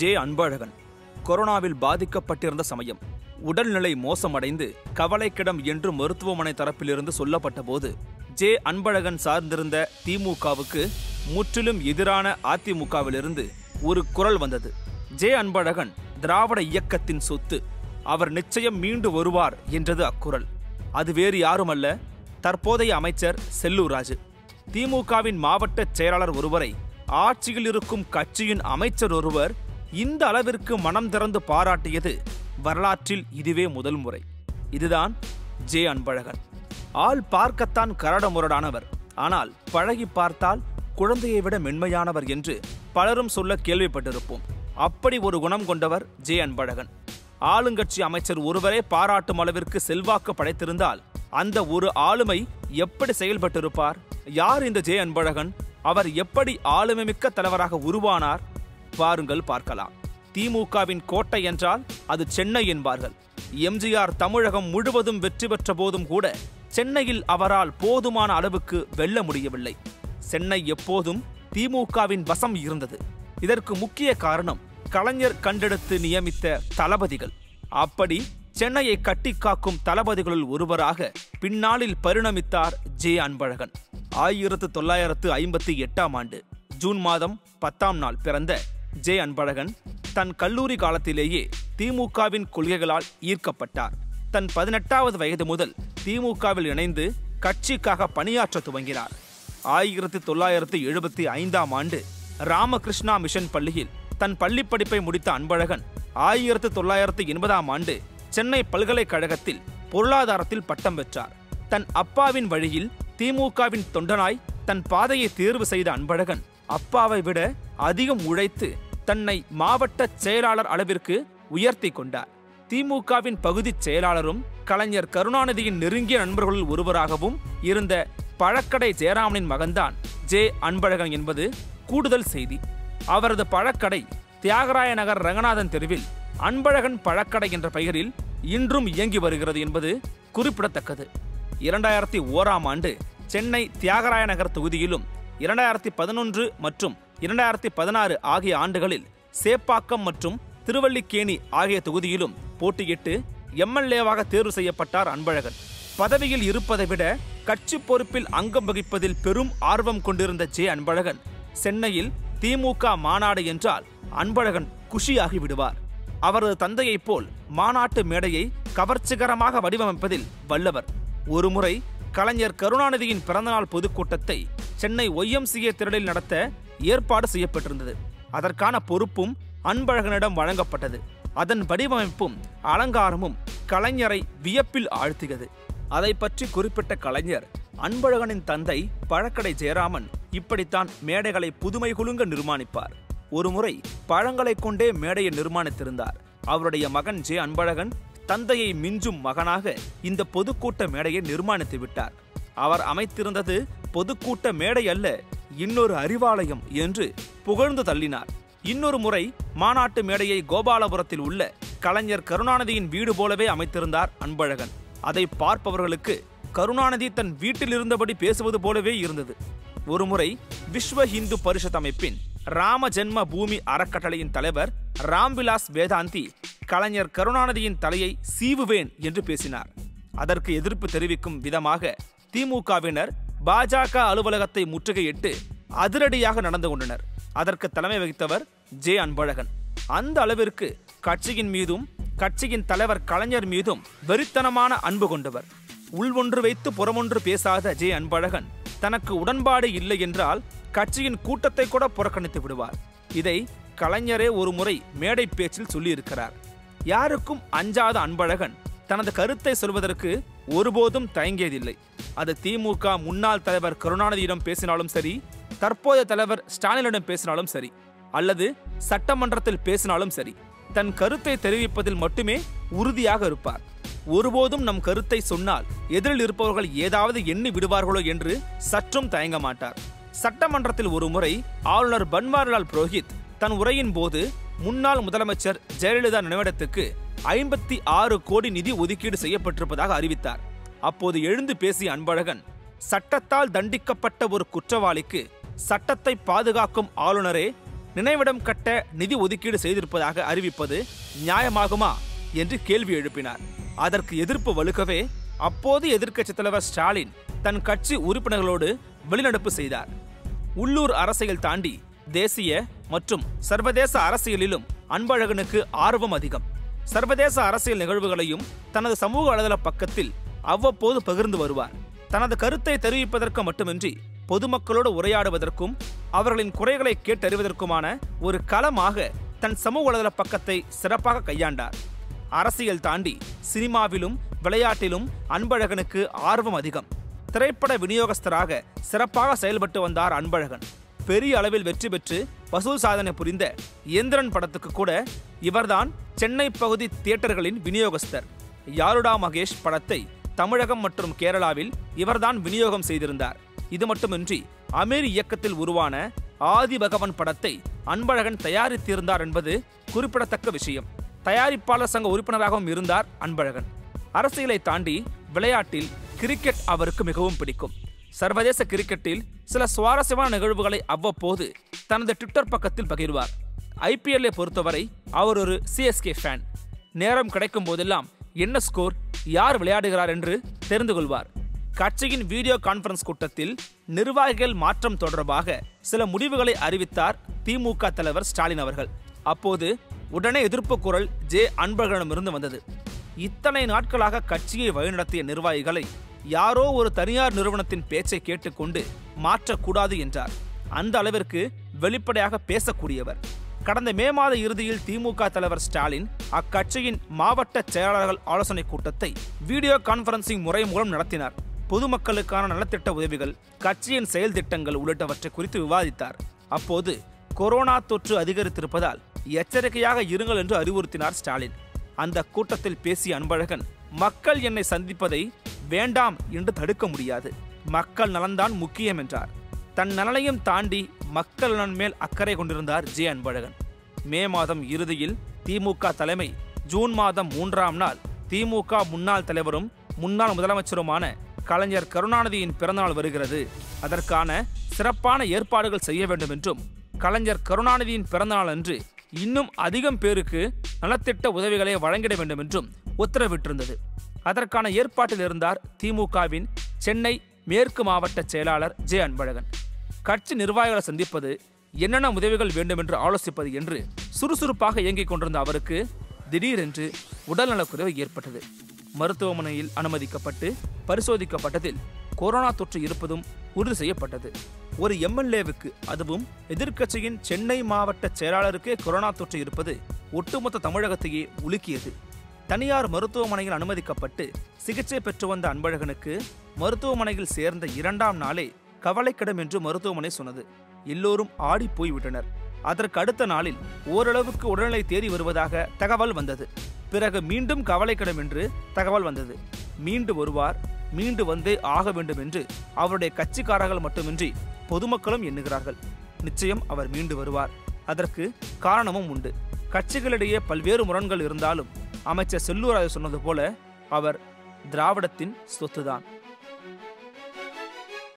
J Anbazhagan கொரோனாவில் பாதிக்கப்பட்டிருந்த சமயம் உடல்நிலை மோசமடைந்து கவலைக்கிடம் என்று மருத்துவமனை தரப்பிலிருந்து சொல்லப்பட்ட போது ஜே அன்பழகன் சார்ந்திருந்த திமுகவுக்கு முற்றிலும் எதிரான அதிமுகவிலிருந்து ஒரு குரல் வந்தது ஜே அன்பழகன் திராவிட இயக்கத்தின் சொத்து அவர் நிச்சயம் மீண்டு வருவார் என்றது அக்குரல் அது வேறு யாருமல்ல தற்போதைய அமைச்சர் செல்லூர் ராஜு திமுகவின் மாவட்ட செயலாளர் ஒருவரை ஆட்சியில் இருக்கும் கட்சியின் அமைச்சர் ஒருவர் இந்த அளவிற்கு மனம் திறந்து பாராட்டியது வரலாற்றில் இதுவே முதல் முறை இதுதான் ஜே அன்பழகன் ஆள் பார்க்கத்தான் கரடமுரடானவர் ஆனால் பழகி பார்த்தால் குழந்தையை விட மென்மையானவர் என்று பலரும் சொல்ல கேள்விப்பட்டிருப்போம் அப்படி ஒரு குணம் கொண்டவர் ஜே அன்பழகன் ஆளுங்கட்சி அமைச்சர் ஒருவரே பாராட்டும் அளவிற்கு செல்வாக்கு படைத்திருந்தால் அந்த ஒரு ஆளுமை எப்படி செயல்பட்டிருப்பார் யார் இந்த ஜே அன்பழகன் அவர் எப்படி ஆளுமைமிக்க தலைவராக உருவானார் வாருங்கள் பார்க்கலாம் திமுகவின் கோட்டை என்றால் அது சென்னை என்பார்கள் எம்ஜிஆர் தமிழகம் முழுவதும் வெற்றி பெற்ற போதும் கூட சென்னையில் அவரால் போதுமான அளவுக்கு வெல்ல முடியவில்லை சென்னை எப்போதும் திமுகவின் வசம் இருந்தது இதற்கு முக்கிய காரணம் கலைஞர் கண்டெடுத்து நியமித்த தளபதிகள் அப்படி சென்னையை கட்டிக்காக்கும் தளபதிகளுள் ஒருவராக பின்னாளில் பரிணமித்தார் ஜே அன்பழகன் ஆயிரத்து தொள்ளாயிரத்து ஐம்பத்தி எட்டாம் ஆண்டு ஜூன் மாதம் பத்தாம் நாள் பிறந்த ஜே அன்பழகன் தன் கல்லூரி காலத்திலேயே திமுகவின் கொள்கைகளால் ஈர்க்கப்பட்டார் தன் பதினெட்டாவது வயது முதல் திமுகவில் இணைந்து கட்சிக்காக பணியாற்ற துவங்கினார் ஆயிரத்தி தொள்ளாயிரத்து எழுபத்தி ஐந்தாம் ஆண்டு ராமகிருஷ்ணா மிஷன் பள்ளியில் தன் பள்ளிப் படிப்பை முடித்த அன்பழகன் ஆயிரத்து தொள்ளாயிரத்து எண்பதாம் ஆண்டு சென்னை பல்கலைக்கழகத்தில் பொருளாதாரத்தில் பட்டம் பெற்றார் தன் அப்பாவின் வழியில் திமுகவின் தொண்டனாய் தன் பாதையை தேர்வு செய்த அன்பழகன் அப்பாவை விட அதிகம் உழைத்து தன்னை மாவட்ட செயலாளர் அளவிற்கு உயர்த்தி கொண்டார் திமுகவின் பகுதிச் செயலாளரும் கலைஞர் கருணாநிதியின் நெருங்கிய நண்பர்களுள் ஒருவராகவும் இருந்த பழக்கடை ஜெயராமனின் மகன்தான் ஜே அன்பழகன் என்பது கூடுதல் செய்தி அவரது பழக்கடை தியாகராய நகர் ரங்கநாதன் தெருவில் அன்பழகன் பழக்கடை என்ற பெயரில் இன்றும் இயங்கி வருகிறது என்பது குறிப்பிடத்தக்கது இரண்டாயிரத்தி ஓராம் ஆண்டு சென்னை தியாகராய நகர் தொகுதியிலும் இரண்டாயிரத்தி பதினொன்று மற்றும் இரண்டாயிரத்தி பதினாறு ஆகிய ஆண்டுகளில் சேப்பாக்கம் மற்றும் திருவல்லிக்கேணி ஆகிய தொகுதியிலும் போட்டியிட்டு எம்எல்ஏவாக தேர்வு செய்யப்பட்டார் அன்பழகன் பதவியில் இருப்பதை விட கட்சி பொறுப்பில் அங்கம் வகிப்பதில் பெரும் ஆர்வம் கொண்டிருந்த ஜே அன்பழகன் சென்னையில் திமுக மாநாடு என்றால் அன்பழகன் குஷியாகி விடுவார் அவரது தந்தையைப் போல் மாநாட்டு மேடையை கவர்ச்சிகரமாக வடிவமைப்பதில் வல்லவர் ஒருமுறை கலைஞர் கருணாநிதியின் பிறந்தநாள் பொதுக்கூட்டத்தை சென்னை ஒய்எம்சிஏ திரளில் நடத்த ஏற்பாடு செய்யப்பட்டிருந்தது அதற்கான பொறுப்பும் அன்பழகனிடம் வழங்கப்பட்டது அதன் வடிவமைப்பும் அலங்காரமும் கலைஞரை வியப்பில் ஆழ்த்தியது அதை பற்றி குறிப்பிட்ட கலைஞர் அன்பழகனின் தந்தை பழக்கடை ஜெயராமன் இப்படித்தான் மேடைகளை புதுமை குலுங்க நிர்மாணிப்பார் ஒருமுறை பழங்களைக் கொண்டே மேடையை நிர்மாணித்திருந்தார் அவருடைய மகன் ஜே அன்பழகன் தந்தையை மிஞ்சும் மகனாக இந்த பொதுக்கூட்ட மேடையை நிர்மாணித்து விட்டார் அவர் அமைத்திருந்தது பொதுக்கூட்ட மேடை அல்ல இன்னொரு அறிவாலயம் என்று புகழ்ந்து தள்ளினார் இன்னொரு முறை மாநாட்டு மேடையை கோபாலபுரத்தில் உள்ள கலைஞர் கருணாநிதியின் வீடு போலவே அமைத்திருந்தார் அன்பழகன் அதை பார்ப்பவர்களுக்கு கருணாநிதி தன் வீட்டில் இருந்தபடி பேசுவது போலவே இருந்தது ஒருமுறை விஸ்வ இந்து பரிஷத் அமைப்பின் ராம ஜென்ம பூமி அறக்கட்டளையின் தலைவர் ராம்விலாஸ் வேதாந்தி கலைஞர் கருணாநிதியின் தலையை சீவுவேன் என்று பேசினார் அதற்கு எதிர்ப்பு தெரிவிக்கும் விதமாக திமுகவினர் பாஜக அலுவலகத்தை முற்றுகையிட்டு அதிரடியாக நடந்து கொண்டனர் அதற்கு தலைமை வகித்தவர் ஜே அன்பழகன் அந்த அளவிற்கு கட்சியின் மீதும் கட்சியின் தலைவர் கலைஞர் மீதும் வெறித்தனமான அன்பு கொண்டவர் உள்ஒன்று வைத்து புறமொன்று பேசாத ஜே அன்பழகன் தனக்கு உடன்பாடு இல்லை என்றால் கட்சியின் கூட்டத்தை கூட புறக்கணித்து விடுவார் இதை கலைஞரே ஒரு முறை மேடை பேச்சில் சொல்லியிருக்கிறார் யாருக்கும் அஞ்சாத அன்பழகன் தனது கருத்தை சொல்வதற்கு ஒருபோதும் தயங்கியதில்லை அது திமுக முன்னாள் தலைவர் கருணாநிதியிடம் பேசினாலும் சரி தற்போதைய தலைவர் ஸ்டாலினிடம் பேசினாலும் சரி அல்லது சட்டமன்றத்தில் பேசினாலும் சரி தன் கருத்தை தெரிவிப்பதில் மட்டுமே உறுதியாக இருப்பார் ஒருபோதும் நம் கருத்தை சொன்னால் எதிரில் இருப்பவர்கள் ஏதாவது எண்ணி விடுவார்களோ என்று சற்றும் தயங்க மாட்டார் சட்டமன்றத்தில் ஒரு முறை ஆளுநர் பன்வாரிலால் புரோஹித் தன் உரையின் போது முன்னாள் முதலமைச்சர் ஜெயலலிதா நினைவிடத்துக்கு ஐம்பத்தி ஆறு கோடி நிதி ஒதுக்கீடு செய்யப்பட்டிருப்பதாக அறிவித்தார் அப்போது எழுந்து பேசிய அன்பழகன் சட்டத்தால் தண்டிக்கப்பட்ட ஒரு குற்றவாளிக்கு சட்டத்தை பாதுகாக்கும் ஆளுநரே நினைவிடம் கட்ட நிதி ஒதுக்கீடு செய்திருப்பதாக அறிவிப்பது நியாயமாகுமா என்று கேள்வி எழுப்பினார் அதற்கு எதிர்ப்பு வலுக்கவே அப்போது எதிர்க்கட்சித் தலைவர் ஸ்டாலின் தன் கட்சி உறுப்பினர்களோடு வெளிநடப்பு செய்தார் உள்ளூர் அரசியல் தாண்டி தேசிய மற்றும் சர்வதேச அரசியலிலும் அன்பழகனுக்கு ஆர்வம் அதிகம் சர்வதேச அரசியல் நிகழ்வுகளையும் தனது சமூக வலைதள பக்கத்தில் அவ்வப்போது பகிர்ந்து வருவார் தனது கருத்தை தெரிவிப்பதற்கு மட்டுமின்றி பொதுமக்களோடு உரையாடுவதற்கும் அவர்களின் குறைகளை கேட்டறிவதற்குமான ஒரு களமாக தன் சமூக வலைதள பக்கத்தை சிறப்பாக கையாண்டார் அரசியல் தாண்டி சினிமாவிலும் விளையாட்டிலும் அன்பழகனுக்கு ஆர்வம் அதிகம் திரைப்பட விநியோகஸ்தராக சிறப்பாக செயல்பட்டு வந்தார் அன்பழகன் பெரிய அளவில் வெற்றி பெற்று வசூல் சாதனை புரிந்த இயந்திரன் படத்துக்கு கூட இவர்தான் சென்னை பகுதி தியேட்டர்களின் விநியோகஸ்தர் யாருடா மகேஷ் படத்தை தமிழகம் மற்றும் கேரளாவில் இவர்தான் விநியோகம் செய்திருந்தார் இது மட்டுமின்றி அமீர் இயக்கத்தில் உருவான ஆதி பகவன் படத்தை அன்பழகன் தயாரித்திருந்தார் என்பது குறிப்பிடத்தக்க விஷயம் தயாரிப்பாளர் சங்க உறுப்பினராகவும் இருந்தார் அன்பழகன் அரசியலை தாண்டி விளையாட்டில் கிரிக்கெட் அவருக்கு மிகவும் பிடிக்கும் சர்வதேச கிரிக்கெட்டில் சில சுவாரஸ்யமான நிகழ்வுகளை அவ்வப்போது தனது ட்விட்டர் பக்கத்தில் பகிர்வார் ஐபிஎல்லை பொறுத்தவரை அவர் ஒரு சிஎஸ்கே ஃபேன் நேரம் கிடைக்கும் போதெல்லாம் என்ன ஸ்கோர் யார் விளையாடுகிறார் என்று தெரிந்து கொள்வார் கட்சியின் வீடியோ கான்பரன்ஸ் கூட்டத்தில் நிர்வாகிகள் மாற்றம் தொடர்பாக சில முடிவுகளை அறிவித்தார் திமுக தலைவர் ஸ்டாலின் அவர்கள் அப்போது உடனே எதிர்ப்பு குரல் ஜே அன்பழகனிடமிருந்து வந்தது இத்தனை நாட்களாக கட்சியை வழிநடத்திய நிர்வாகிகளை யாரோ ஒரு தனியார் நிறுவனத்தின் பேச்சை கேட்டுக்கொண்டு மாற்றக்கூடாது என்றார் அந்த அளவிற்கு வெளிப்படையாக பேசக்கூடியவர் கடந்த மே மாத இறுதியில் திமுக தலைவர் ஸ்டாலின் அக்கட்சியின் மாவட்ட செயலாளர்கள் ஆலோசனைக் கூட்டத்தை வீடியோ கான்பரன்சிங் முறை மூலம் நடத்தினார் பொதுமக்களுக்கான நலத்திட்ட உதவிகள் கட்சியின் செயல் திட்டங்கள் உள்ளிட்டவற்றை குறித்து விவாதித்தார் அப்போது கொரோனா தொற்று அதிகரித்திருப்பதால் எச்சரிக்கையாக இருங்கள் என்று அறிவுறுத்தினார் ஸ்டாலின் அந்த கூட்டத்தில் பேசிய அன்பழகன் மக்கள் என்னை சந்திப்பதை வேண்டாம் என்று தடுக்க முடியாது மக்கள் நலன்தான் முக்கியம் என்றார் தன் நலனையும் தாண்டி மக்கள் நலன் மேல் அக்கறை கொண்டிருந்தார் ஜே அன்பழகன் மே மாதம் இறுதியில் திமுக தலைமை ஜூன் மாதம் மூன்றாம் நாள் திமுக முன்னாள் தலைவரும் முன்னாள் முதலமைச்சருமான கலைஞர் கருணாநிதியின் பிறந்தநாள் வருகிறது அதற்கான சிறப்பான ஏற்பாடுகள் செய்ய வேண்டும் என்றும் கலைஞர் கருணாநிதியின் பிறந்தநாள் அன்று இன்னும் அதிகம் பேருக்கு நலத்திட்ட உதவிகளை வழங்கிட வேண்டும் என்றும் உத்தரவிட்டிருந்தது அதற்கான ஏற்பாட்டில் இருந்தார் திமுகவின் சென்னை மேற்கு மாவட்ட செயலாளர் ஜே அன்பழகன் கட்சி நிர்வாகிகளை சந்திப்பது என்னென்ன உதவிகள் வேண்டும் என்று ஆலோசிப்பது என்று சுறுசுறுப்பாக இயங்கிக் கொண்டிருந்த அவருக்கு திடீரென்று உடல்நலக்குறைவு ஏற்பட்டது மருத்துவமனையில் அனுமதிக்கப்பட்டு பரிசோதிக்கப்பட்டதில் கொரோனா தொற்று இருப்பதும் உறுதி செய்யப்பட்டது ஒரு எம்எல்ஏவுக்கு அதுவும் எதிர்க்கட்சியின் சென்னை மாவட்ட செயலாளருக்கே கொரோனா தொற்று இருப்பது ஒட்டுமொத்த தமிழகத்தையே உலுக்கியது தனியார் மருத்துவமனையில் அனுமதிக்கப்பட்டு சிகிச்சை பெற்று வந்த அன்பழகனுக்கு மருத்துவமனையில் சேர்ந்த இரண்டாம் நாளே கவலைக்கிடம் என்று மருத்துவமனை சொன்னது எல்லோரும் ஆடி போய்விட்டனர் அதற்கு அடுத்த நாளில் ஓரளவுக்கு உடல்நிலை தேறி வருவதாக தகவல் வந்தது பிறகு மீண்டும் கவலைக்கிடம் என்று தகவல் வந்தது மீண்டு வருவார் மீண்டு வந்தே ஆக வேண்டும் என்று அவருடைய கட்சிக்காரர்கள் மட்டுமின்றி பொதுமக்களும் எண்ணுகிறார்கள் நிச்சயம் அவர் மீண்டு வருவார் அதற்கு காரணமும் உண்டு கட்சிகளிடையே பல்வேறு முரண்கள் இருந்தாலும் அமைச்சர் செல்லூர் ராஜு சொன்னது போல அவர் திராவிடத்தின் சொத்துதான்